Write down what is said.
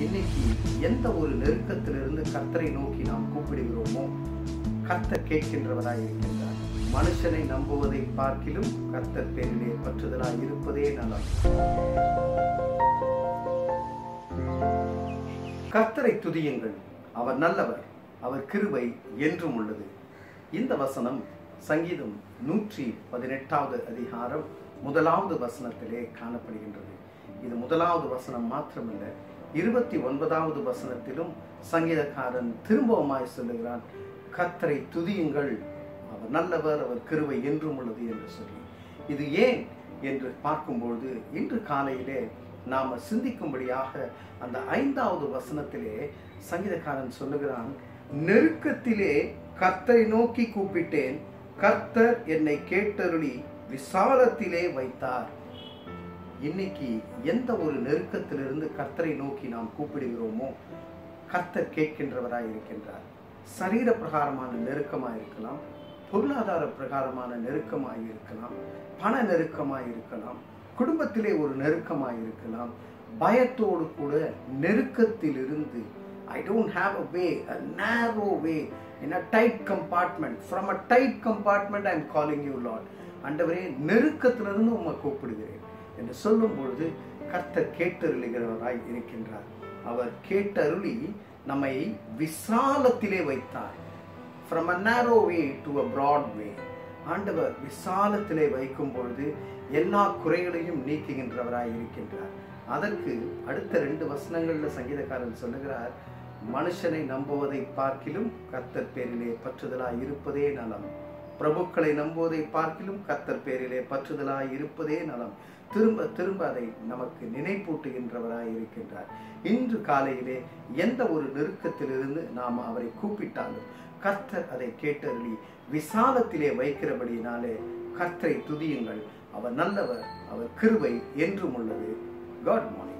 இன்னைக்கு எந்த ஒரு நெருக்கத்திலிருந்து கர்த்தரை நோக்கி நாம் கூப்பிடுகிறோமோ கர்த்தர் கேட்கின்றவராய் இருக்கின்றார் மனுஷனை நம்புவதை பார்க்கிலும் கர்த்தர் பேரிலே பற்றுதலாய் இருப்பதே நலம் கர்த்தரை துதியுங்கள் அவர் நல்லவர் அவர் கிருபை என்றும் உள்ளது இந்த வசனம் சங்கீதம் நூற்றி பதினெட்டாவது அதிகாரம் முதலாவது வசனத்திலே காணப்படுகின்றது இது முதலாவது வசனம் மாத்திரமல்ல இருபத்தி ஒன்பதாவது வசனத்திலும் சங்கீதக்காரன் திரும்பவுமாய் சொல்லுகிறான் கர்த்தரை துதியுங்கள் அவர் நல்லவர் அவர் கிருபை என்றும் உள்ளது என்று சொல்லி இது ஏன் என்று பார்க்கும்பொழுது இன்று காலையிலே நாம சிந்திக்கும்படியாக அந்த ஐந்தாவது வசனத்திலே சங்கீதக்காரன் சொல்லுகிறான் நெருக்கத்திலே கர்த்தரை நோக்கி கூப்பிட்டேன் கர்த்தர் என்னை கேட்டருளி விசாலத்திலே வைத்தார் இன்னைக்கு எந்த ஒரு நெருக்கத்திலிருந்து கர்த்தரை நோக்கி நாம் கூப்பிடுகிறோமோ கர்த்தர் கேட்கின்றவராய் இருக்கின்றார் சரீர பிரகாரமான நெருக்கமாய் இருக்கலாம் பொருளாதார பிரகாரமான நெருக்கமாய் இருக்கலாம் பண நெருக்கமாய் இருக்கலாம் குடும்பத்திலே ஒரு நெருக்கமாய் இருக்கலாம் பயத்தோடு கூட நெருக்கத்திலிருந்து I don't have a way a narrow way in a tight compartment from a tight compartment I am calling you lord அண்டவரே நெருக்கத்திலிருந்து உம்மை கூப்பிடுகிறேன் என்று சொல்லும் பொழுது கர்த்தர் கேட்டருளுகிறவராய் இருக்கின்றார் அவர் கேட்டருளி நம்மை விசாலத்திலே வைத்தார் from a narrow way to a Brad வே ஆண்டவர் விசாலத்திலே வைக்கும் பொழுது எல்லா குறைகளையும் நீக்குகின்றவராய் இருக்கின்றார் அதற்கு அடுத்த ரெண்டு வசனங்கள்ல சங்கீதக்காரன் சொல்லுகிறார் மனுஷனை நம்புவதை பார்க்கிலும் கர்த்தர் பேரிலே பற்றுதலாய் இருப்பதே நலம் பிரபுக்களை நம்புவதை பார்க்கிலும் கர்த்தர் பேரிலே பற்றுதலாய் இருப்பதே நலம் திரும்ப திரும்ப அதை நமக்கு நினைப்பூட்டுகின்றவராய் இருக்கின்றார் இன்று காலையிலே எந்த ஒரு நெருக்கத்திலிருந்து நாம் அவரை கூப்பிட்டாலும் கர்த்தர் அதை கேட்டருளி விசாலத்திலே வைக்கிறபடியினாலே கர்த்தரை துதியுங்கள் அவர் நல்லவர் அவர் கிருபை என்றும் உள்ளது காட் மார்னிங்